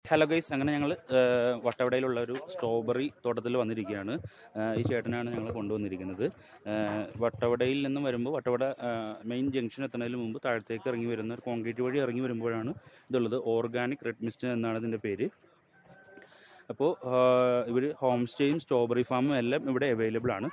Hello guys അങ്ങനെ ഞങ്ങൾ വട്ടവടയിലുള്ള ഒരു സ്ട്രോബെറി തോട്ടത്തിൽ വന്നിരിക്കുകയാണ് ആ, ഈ ചേട്ടനാണ് ഞങ്ങൾ കൊണ്ടുവന്നിരിക്കുന്നത് ആ, വട്ടവടയിൽ നിന്നും വരുമ്പോൾ വട്ടവട മെയിൻ ജംഗ്ഷൻ എത്തുന്നതിന് മുമ്പ് താഴത്തേക്ക് ഇറങ്ങി വരുന്ന ഒരു കോൺക്രീറ്റ് വഴി ഇറങ്ങി വരുമ്പോഴാണ് ഇതുള്ളത് ഓർഗാനിക് റെഡ് മിസ്റ്റ് എന്നാണ് ഇതിൻ്റെ പേര് അപ്പോൾ ഇവർ ഹോം സ്റ്റേയും സ്ട്രോബെറി ഫാമും എല്ലാം ഇവിടെ അവൈലബിൾ ആണ്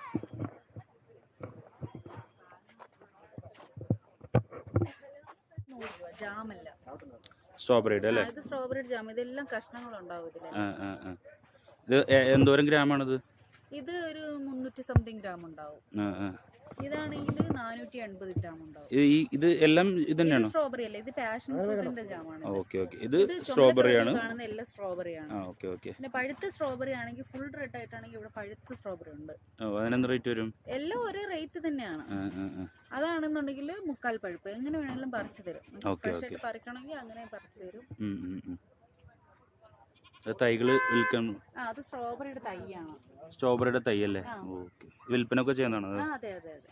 നൂറ് രൂപ ജാമല്ല സ്ട്രോബെറിയുടെ അല്ലേ ആ, ഇത് സ്ട്രോബെറി ജാം ഇതെല്ലാം കഷ്ണങ്ങൾ ഉണ്ടാവും ഇതില് ആ ആ ആ ഇത് എ- എന്തോരം ഗ്രാമാണിത് ഇത് ഒരു മുന്നൂറ്റി സംതിങ് ഗ്രാം ഉണ്ടാവും ആ ആ ഇതാണെങ്കിൽ നാനൂറ്റി എൺപത് ഗ്രാം ഉണ്ടാവും ഇത് ഈ ഇത് എല്ലാം ഇത് ഇത് തന്നെയാണോ സ്ട്രോബെറി അല്ല ഇത് പാഷൻ ഫ്രൂട്ടിന്റെ ജാമാണ് ഓക്കെ ഓക്കെ ഇത് ഇത് സ്ട്രോബെറി ആണ് കാണുന്ന എല്ലാം സ്ട്രോബെറി ആണ് ആ ഓക്കെ ഓക്കെ പിന്നെ പഴുത്ത സ്ട്രോബെറി ആണെങ്കിൽ ഫുൾ റെഡ് ആയിട്ടാണെങ്കിൽ ഇവിടെ പഴുത്ത സ്ട്രോബെറി ഉണ്ട് ഓ അതിനെന്ത് റേറ്റ് വരും എല്ലാം ഒരേ റേറ്റ് തന്നെയാണ് ആ ആ ആ അതാണെന്നുണ്ടെങ്കിൽ മുക്കാൽ പഴുപ്പ് എങ്ങനെ വേണമെങ്കിലും പറിച്ചു തരും ഓക്കെ, ഫ്രഷ് ഓക്കെ. ആയിട്ട് പറിക്കണമെങ്കിൽ അങ്ങനെ പറിച്ചു തരും ഉം, ഉം, ഉം. അത് തൈകള് വിൽക്കാൻ ആ അത് സ്ട്രോബെറിയുടെ തൈയാണ് സ്ട്രോബെറിയുടെ തൈ അല്ലേ ആ. ഓക്കെ വിൽപ്പനൊക്കെ ചെയ്യുന്നതാണോ അത് ആ അതെ അതെ അതെ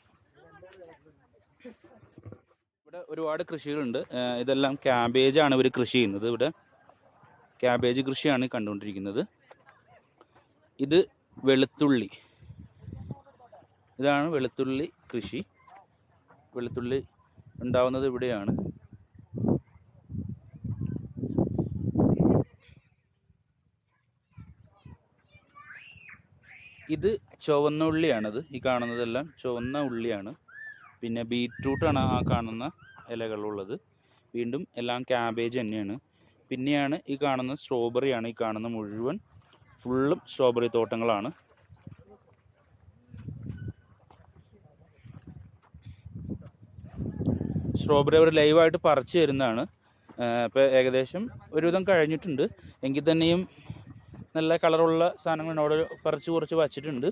ഇവിടെ ഒരുപാട് കൃഷികളുണ്ട് ആ, ഇതെല്ലാം ക്യാബേജ് ആണ് ഇവർ കൃഷി ചെയ്യുന്നത് ഇവിടെ ക്യാബേജ് കൃഷിയാണ് കണ്ടുകൊണ്ടിരിക്കുന്നത് ഇത് വെളുത്തുള്ളി ഇതാണ് വെളുത്തുള്ളി കൃഷി വെളുത്തുള്ളി ഉണ്ടാവുന്നത് ഇവിടെയാണ് ഇത് ചുവന്ന ഉള്ളിയാണിത് ഈ കാണുന്നതെല്ലാം ചുവന്ന ഉള്ളിയാണ് പിന്നെ ബീറ്റ്റൂട്ടാണ് ആ കാണുന്ന ഇലകളുള്ളത് വീണ്ടും എല്ലാം ക്യാബേജ് തന്നെയാണ് പിന്നെയാണ് ഈ കാണുന്ന സ്ട്രോബെറിയാണ് ഈ കാണുന്ന മുഴുവൻ ഫുള്ളും സ്ട്രോബെറി തോട്ടങ്ങളാണ് സ്ട്രോബെറി അവർ ലൈവായിട്ട് പറിച്ചു തരുന്നതാണ് ഇപ്പോൾ ഏകദേശം ഒരുവിധം കഴിഞ്ഞിട്ടുണ്ട് എങ്കിൽ തന്നെയും നല്ല കളറുള്ള സാധനങ്ങൾ അവിടെ പറിച്ച് കുറച്ച് വച്ചിട്ടുണ്ട്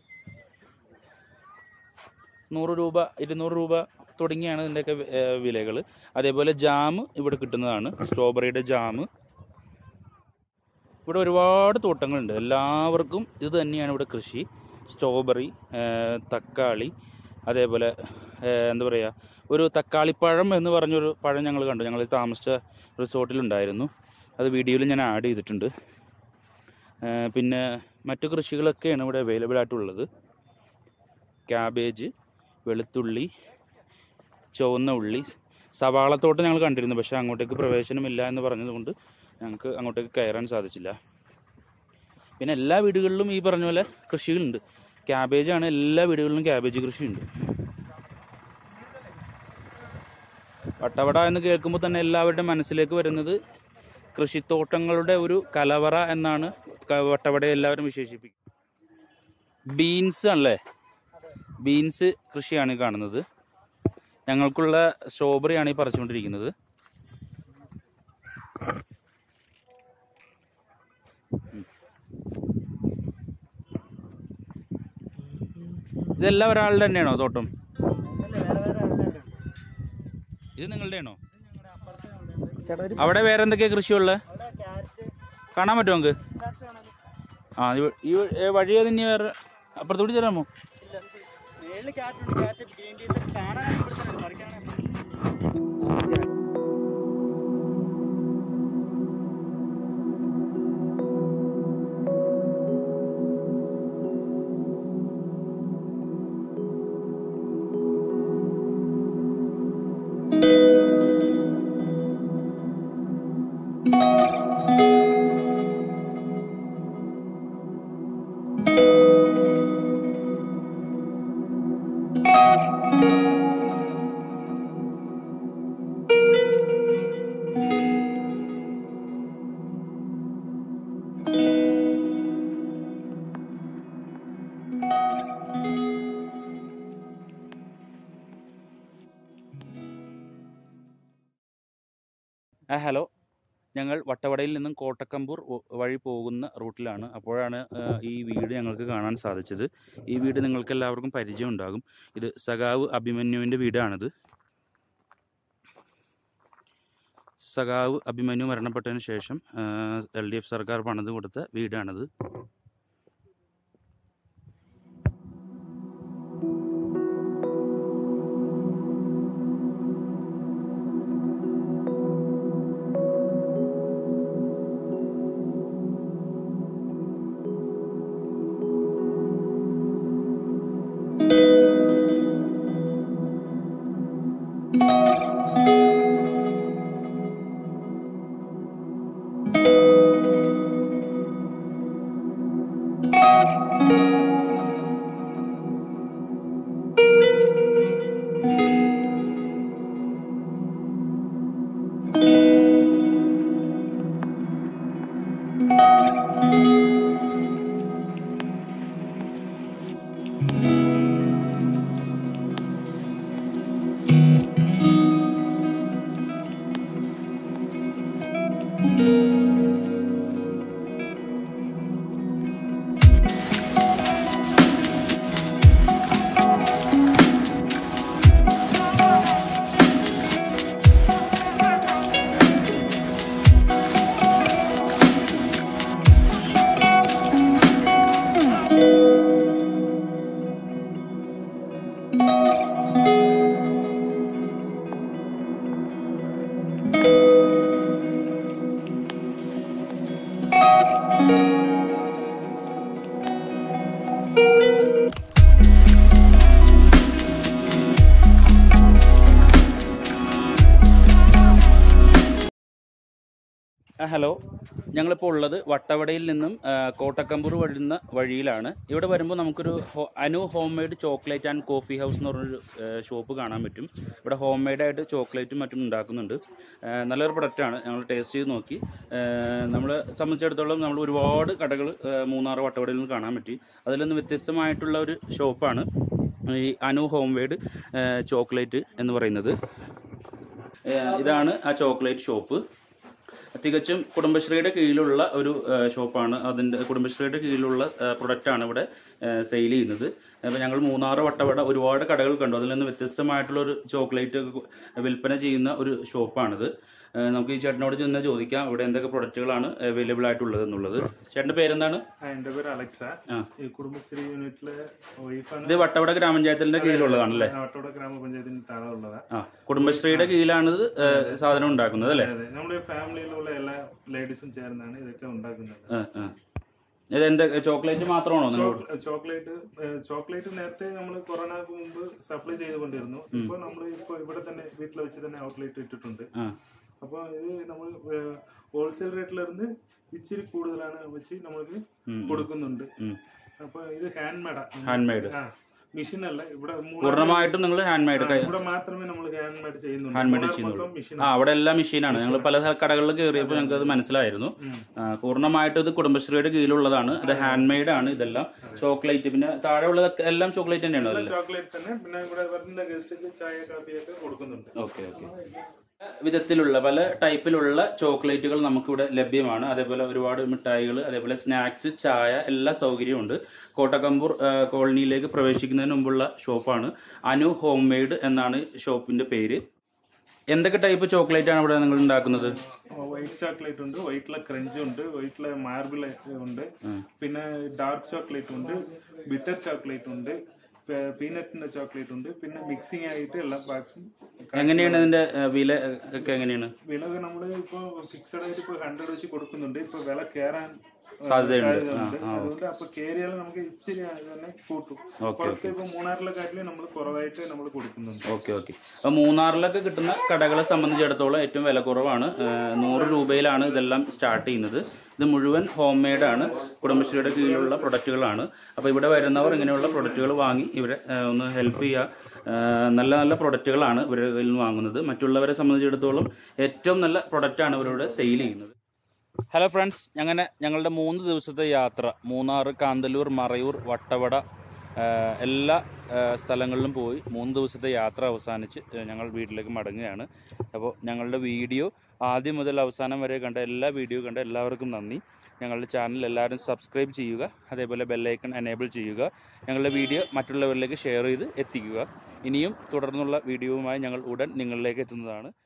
നൂറ് രൂപ ഇരുന്നൂറ് രൂപ തുടങ്ങിയാണ് ഇതിൻ്റെയൊക്കെ വിലകൾ അതേപോലെ ജാം ഇവിടെ കിട്ടുന്നതാണ് സ്ട്രോബെറിയുടെ ജാം ഇവിടെ ഒരുപാട് തോട്ടങ്ങളുണ്ട് എല്ലാവർക്കും ഇത് തന്നെയാണ് ഇവിടെ കൃഷി സ്ട്രോബെറി ഏഹ് തക്കാളി അതേപോലെ ഏഹ് എന്താ പറയുക ഒരു തക്കാളിപ്പഴം എന്ന് പറഞ്ഞൊരു പഴം ഞങ്ങൾ കണ്ടു ഞങ്ങൾ താമസിച്ച റിസോർട്ടിലുണ്ടായിരുന്നു അത് വീഡിയോയിൽ ഞാൻ ആഡ് ചെയ്തിട്ടുണ്ട് ഏഹ് പിന്നെ മറ്റു കൃഷികളൊക്കെയാണ് ഇവിടെ അവൈലബിൾ ആയിട്ടുള്ളത് ക്യാബേജ് വെളുത്തുള്ളി ചുവന്ന ഉള്ളി സവാളത്തോട്ടം ഞങ്ങൾ കണ്ടിരുന്നു പക്ഷേ അങ്ങോട്ടേക്ക് പ്രവേശനമില്ല എന്ന് പറഞ്ഞതുകൊണ്ട് ഞങ്ങൾക്ക് അങ്ങോട്ടേക്ക് കയറാൻ സാധിച്ചില്ല പിന്നെ എല്ലാ വീടുകളിലും ഈ പറഞ്ഞ പോലെ കൃഷികളുണ്ട് ക്യാബേജാണ് എല്ലാ വീടുകളിലും ക്യാബേജ് കൃഷിയുണ്ട് വട്ടവട എന്ന് കേൾക്കുമ്പോൾ തന്നെ എല്ലാവരുടെ മനസ്സിലേക്ക് വരുന്നത് കൃഷിത്തോട്ടങ്ങളുടെ ഒരു കലവറ എന്നാണ് ക- വട്ടവടയെ എല്ലാവരും വിശേഷിപ്പിക്കുന്നത് ബീൻസ് ആണല്ലേ ബീൻസ് കൃഷിയാണ് ഈ കാണുന്നത് ഞങ്ങൾക്കുള്ള സ്ട്രോബെറിയാണ് ഈ പറിച്ചുകൊണ്ടിരിക്കുന്നത് ഉം. ഇതെല്ലാം ഒരാളുടെ തന്നെയാണോ തോട്ടം ഇത് നിങ്ങളുടെ ആണോ അവിടെ വേറെ എന്തൊക്കെയാ കൃഷിയുള്ളത് കാണാൻ പറ്റുമോ നമുക്ക് ആ ഇവ- ഈ ഏ, വഴി തന്നെ വേറെ അപ്പുറത്തോട്ട് ചെല്ലാമോ ആ ഹലോ ഞങ്ങൾ വട്ടവടയിൽ നിന്നും കോട്ടക്കമ്പൂർ ഒ- വഴി പോകുന്ന റൂട്ടിലാണ് അപ്പോഴാണ് ആ, ഈ വീട് ഞങ്ങൾക്ക് കാണാൻ സാധിച്ചത് ഈ വീട് നിങ്ങൾക്ക് എല്ലാവർക്കും പരിചയം ഉണ്ടാകും ഇത് സഖാവ് അഭിമന്യുവിൻ്റെ വീടാണിത് സഖാവ് അഭിമന്യു മരണപ്പെട്ടതിന് ശേഷം എൽ ഡി എഫ് സർക്കാർ പണിത് കൊടുത്ത വീടാണിത് ആ, ഹലോ ഞങ്ങളിപ്പോൾ ഉള്ളത് വട്ടവടയിൽ നിന്നും ആ, കോട്ടക്കമ്പൂർ വരുന്ന വഴിയിലാണ് ഇവിടെ വരുമ്പോൾ നമുക്കൊരു ഹോ- അനു home made chocolate and coffee house എന്ന് പറഞ്ഞൊരു ഷോപ്പ് കാണാൻ പറ്റും ഇവിടെ ഹോം മെയ്ഡായിട്ട് ചോക്ലേറ്റും മറ്റും ഉണ്ടാക്കുന്നുണ്ട് ആ, നല്ലൊരു പ്രൊഡക്റ്റാണ് ഞങ്ങൾ ടേസ്റ്റ് ചെയ്ത് നോക്കി നമ്മളെ സംബന്ധിച്ചിടത്തോളം നമ്മൾ ഒരുപാട് കടകൾ മൂന്നാർ വട്ടവടയിൽ നിന്ന് കാണാൻ പറ്റി അതിൽ നിന്ന് വ്യത്യസ്തമായിട്ടുള്ള ഒരു ഷോപ്പാണ് ഈ അനു ഹോം മെയ്ഡ് ചോക്ലേറ്റ് എന്ന് പറയുന്നത് ആ, ഇതാണ് ആ ചോക്ലേറ്റ് ഷോപ്പ് തികച്ചും കുടുംബശ്രീയുടെ കീഴിലുള്ള ഒരു ആ, ഷോപ്പാണ് അതിൻ്റെ കുടുംബശ്രീയുടെ കീഴിലുള്ള ആ, പ്രൊഡക്റ്റാണ് ഇവിടെ സെയിൽ ചെയ്യുന്നത് അപ്പോൾ ഞങ്ങൾ മൂന്നാറ് വട്ടവട ഒരുപാട് കടകൾ കണ്ടു അതിൽ നിന്ന് വ്യത്യസ്തമായിട്ടുള്ള ഒരു ചോക്ലേറ്റ് വിൽപ്പന ചെയ്യുന്ന ഒരു ഷോപ്പാണിത് ആ, നമുക്ക് ഈ ചേട്ടനോട് ചെന്ന് ചോദിക്കാം ഇവിടെ എന്തൊക്കെ പ്രൊഡക്റ്റുകളാണ് അവൈലബിൾ ആയിട്ടുള്ളത് എന്നുള്ളത് ചേട്ടൻ്റെ പേരെന്താണ് ആ, എന്റെ പേര് അലക്സ ആ. ഈ കുടുംബശ്രീ യൂണിറ്റിലെ വൈഫാണ് ഇത് വട്ടവട ഗ്രാമപഞ്ചായത്തിൻ്റെ കീഴിലുള്ളതാണല്ലേ നാട്ടോടെ ഗ്രാമപഞ്ചായത്തിന് താഴെ ഉള്ളതാ ആ കുടുംബശ്രീയുടെ കീഴിലാണിത് ആ, സാധനം ഉണ്ടാക്കുന്നത് അല്ലേ അതെ നമ്മുടെ ഫാമിലിയിലുള്ള എല്ലാ ലേഡീസും ചേർന്നാണ് ഇതൊക്കെ ഉണ്ടാക്കുന്നത് ആ, ആ. ഇത് എന്താ ചോക്ലേറ്റ് മാത്രമാണോ നിങ്ങൾ ചോക്ല- ചോക്ലേറ്റ് ഏഹ്, ചോക്ലേറ്റ് നേരത്തെ നമ്മൾ കൊറോണക്ക് മുമ്പ് സപ്ലൈ ചെയ്തുകൊണ്ടിരുന്നു ഇപ്പൊ നമ്മൾ ഇപ്പൊ ഇവിടെ തന്നെ വീട്ടിൽ വെച്ച് തന്നെ ഔട്ട്ലെറ്റ് ഇട്ടിട്ടുണ്ട് ആ അപ്പൊ ഇത് നമ്മൾ ഹോൾസെയിൽ റേറ്റിലിருந்து ഇച്ചിരി കൂടുതലാണ് വെച്ച് നമ്മൾക്ക് ഉം. കൊടുക്കുന്നുണ്ട് ഉം. അപ്പൊ ഇത് ഹാൻഡ് മേഡാ ഹാൻഡ് മെയ്ഡ് ആ മെഷീൻ അല്ല ഇവിടെ മൂന്നാർ- പൂർണ്ണമായിട്ടും നിങ്ങൾ ഹാൻഡ് മെയ്ഡ് ആ, ഇവിടെ മാത്രമേ നമ്മൾ ഹാൻഡ് മേഡ് ചെയ്യുന്നുള്ളൂ ഹാൻഡ് മെയ്ഡ് മൂന്നാർ ചെയ്യുന്നുള്ളൂ മൊത്തം മെഷീൻ ആ അവിടെ എല്ലാം മെഷീനാണ് ഞങ്ങൾ പല കടകളിൽ കയറിയപ്പോൾ ഞങ്ങൾക്ക് അത് മനസ്സിലായിരുന്നു ആ, പൂർണ്ണമായിട്ടും ഇത് കുടുംബശ്രീയുടെ കീഴിലുള്ളതാണ് ഇത് ഹാൻഡ് മെയ്ഡ് ആണ് ഇതെല്ലാം ചോക്ലേറ്റ് പിന്നെ താഴെ ഉള്ളതൊക്കെ എല്ലാം ചോക്ലേറ്റ് തന്നെയാണ് അതല്ലേ ചോക്ലേറ്റ് തന്നെ പിന്നെ ഇവിടെ വരുന്ന ഗസ്റ്റിന് ചായ കാപ്പിയൊക്കെ കൊടുക്കുന്നുണ്ട് ഓക്കെ ഓക്കെ വിധത്തിലുള്ള പല ടൈപ്പിലുള്ള ചോക്ലേറ്റുകൾ നമുക്കിവിടെ ലഭ്യമാണ് അതേപോലെ ഒരുപാട് മിഠായികൾ അതേപോലെ സ്നാക്സ് ചായ എല്ലാ സൗകര്യവും ഉണ്ട് കോട്ടക്കമ്പൂർ ആ, കോളനിയിലേക്ക് പ്രവേശിക്കുന്നതിന് മുമ്പുള്ള ഷോപ്പാണ് അനു ഹോം മെയ്ഡ് എന്നാണ് ഷോപ്പിന്റെ പേര് എന്തൊക്കെ ടൈപ്പ് ചോക്ലേറ്റ് ആണ് ഇവിടെ നിങ്ങൾ ഉണ്ടാക്കുന്നത് വൈറ്റ് ചോക്ലേറ്റ് ഉണ്ട് വൈറ്റിലെ ക്രഞ്ച് ഉണ്ട് വൈറ്റിലെ മാർബിൾ ഉണ്ട് പിന്നെ ഡാർക്ക് ചോക്ലേറ്റ് ഉണ്ട് ബിറ്റർ ചോക്ലേറ്റ് ഉണ്ട് പീനട്ടിന്റെ ചോക്ലേറ്റ് ഉണ്ട് പിന്നെ മിക്സിംഗ് ആയിട്ട് എല്ലാ പാക്സും എങ്ങനെയാണ് ഇതിന്റെ ആ, വില ഒക്കെ എങ്ങനെയാണ് വില നമ്മൾ ഇപ്പൊ ഫിക്സഡ് ആയിട്ട് ഇപ്പൊ ഹൺഡ്രഡ് വെച്ച് കൊടുക്കുന്നുണ്ട് ഇപ്പൊ വില കയറാൻ ഏഹ്, സാധ്യതയുണ്ട്. സാധ്യതയുണ്ട്. ആ, ആ, അതുകൊണ്ട് അപ്പൊ കേറിയാൽ നമുക്ക് ഇച്ചിരി തന്നെ കൂട്ടും ഓക്കെ പുറത്ത് ഇപ്പൊ മൂന്നാറിലെക്കാട്ടിലും നമ്മൾ കുറവായിട്ട് നമ്മൾ കൊടുക്കുന്നുണ്ട് ഓക്കെ ഓക്കെ അപ്പൊ മൂന്നാറിലൊക്കെ കിട്ടുന്ന കടകളെ സംബന്ധിച്ചിടത്തോളം ഏറ്റവും വില കുറവാണ് ആ, നൂറ് രൂപയിലാണ് ഇതെല്ലാം സ്റ്റാർട്ട് ചെയ്യുന്നത് ഇത് മുഴുവൻ ഹോം മെയ്ഡ് ആണ് കുടുംബശ്രീയുടെ കീഴിലുള്ള പ്രൊഡക്റ്റുകളാണ് അപ്പോൾ ഇവിടെ വരുന്നവർ ഇങ്ങനെയുള്ള പ്രൊഡക്റ്റുകൾ വാങ്ങി ഇവരെ ആ, ഒന്ന് ഹെൽപ്പ് ചെയ്യുക ആ, നല്ല നല്ല പ്രൊഡക്റ്റുകളാണ് ഇവരിൽ നിന്ന് വാങ്ങുന്നത് മറ്റുള്ളവരെ സംബന്ധിച്ചിടത്തോളം ഏറ്റവും നല്ല പ്രൊഡക്റ്റാണ് ഇവരിവിടെ സെയിൽ ചെയ്യുന്നത് ഹലോ ഫ്രണ്ട്സ് അങ്ങനെ ഞങ്ങളുടെ മൂന്ന് ദിവസത്തെ യാത്ര മൂന്നാർ കാന്തല്ലൂർ മറയൂർ വട്ടവട ആ, എല്ലാ ആ, സ്ഥലങ്ങളിലും പോയി മൂന്ന് ദിവസത്തെ യാത്ര അവസാനിച്ച് ആ, ഞങ്ങൾ വീട്ടിലേക്ക് മടങ്ങുകയാണ് അപ്പോൾ ഞങ്ങളുടെ വീഡിയോ ആദ്യം മുതൽ അവസാനം വരെ കണ്ട എല്ലാ വീഡിയോ കണ്ട എല്ലാവർക്കും നന്ദി ഞങ്ങളുടെ ചാനൽ എല്ലാവരും സബ്സ്ക്രൈബ് ചെയ്യുക അതേപോലെ ബെല്ലൈക്കൺ എനേബിൾ ചെയ്യുക ഞങ്ങളുടെ വീഡിയോ മറ്റുള്ളവരിലേക്ക് ഷെയർ ചെയ്ത് എത്തിക്കുക ഇനിയും തുടർന്നുള്ള വീഡിയോവുമായി ഞങ്ങൾ ഉടൻ നിങ്ങളിലേക്ക് എത്തുന്നതാണ്